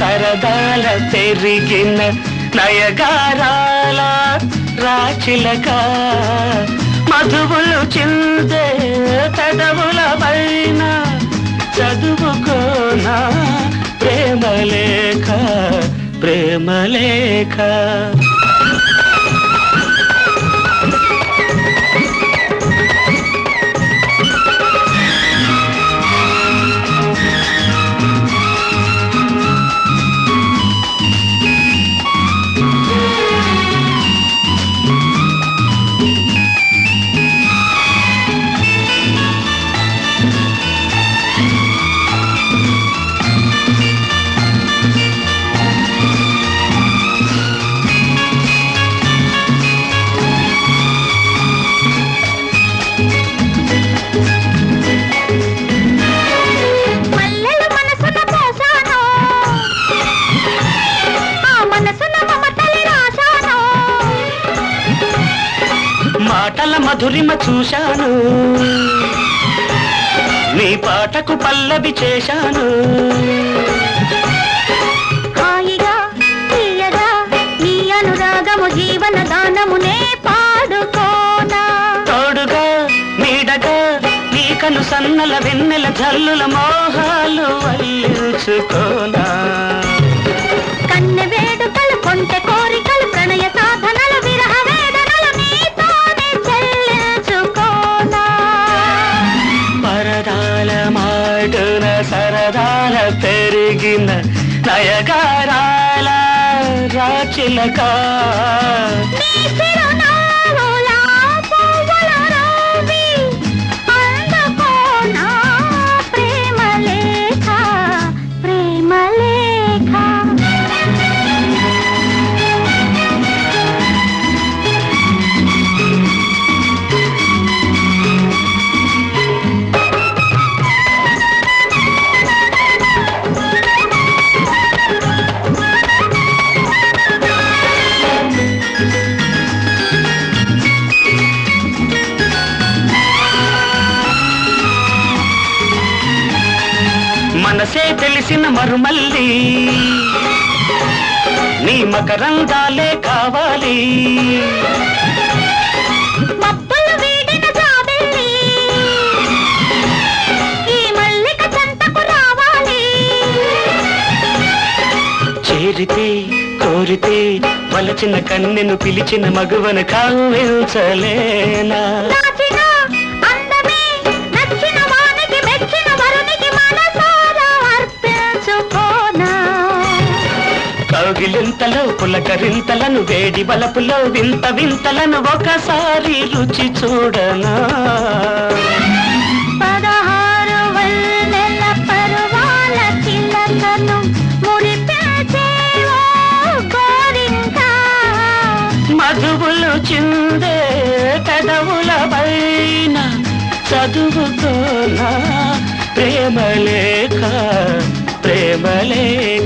సరదాల పెరిగిన నయగారాల రాచిలక మధువులు చిందే పెదవుల పైన చదువుకోనా ప్రేమలేఖ ప్రేమలేఖ మల్లెలు మనసున పోసాను ఆ మనసున మమతలి రాశాను మాటల మధురిమ చూశాను నీ పాటకు పల్లవి చేశాను హాయిగా తీయగా నీ అనురాగము జీవన దానమునే పాడుకోనా తోడుగా నీడగా నీ కను సన్నల వెన్నెల జల్లుల మోహాలు వల్లించుకోనా కన్నె వేడుకలు కొంటె కోరికలు ప్రణయ సాధనలు విరహ వేదనలు నీతోనే చెల్లించుకోనా పరదాల మాటున సరదాల పెరిగిన నయగారాల రాచిలక నీ చిరునవ్వుల పువ్వుల రవి అందుకోనా ప్రేమ లేఖ ప్రేమ లేఖ మనసే తెలిసిన మరుమల్లి నీ మకరందాలే కావాలి మబ్బులు వీడిన జాబిల్లి ఈ మల్లిక చెంతకు రావాలి చేరితే కోరితే వలచిన కన్నెను పిలిచిన మగువను కావించలేనా దాచిన అందమే నచ్చిన వానికి మెచ్చిన వరునికి మనసారా అర్పించుకోనా కౌగిలింతలో పులకరింతలను వేడి బలపులో వింత వింతలను ఒకసారి రుచి చూడనా పదహారు వన్నెల పరువాల చిలకను మురిపించేవో గోరింకా మధువులు చిందే పెదవుల పైన చదువుకోనా ప్రేమలేఖ ప్రేమలేఖ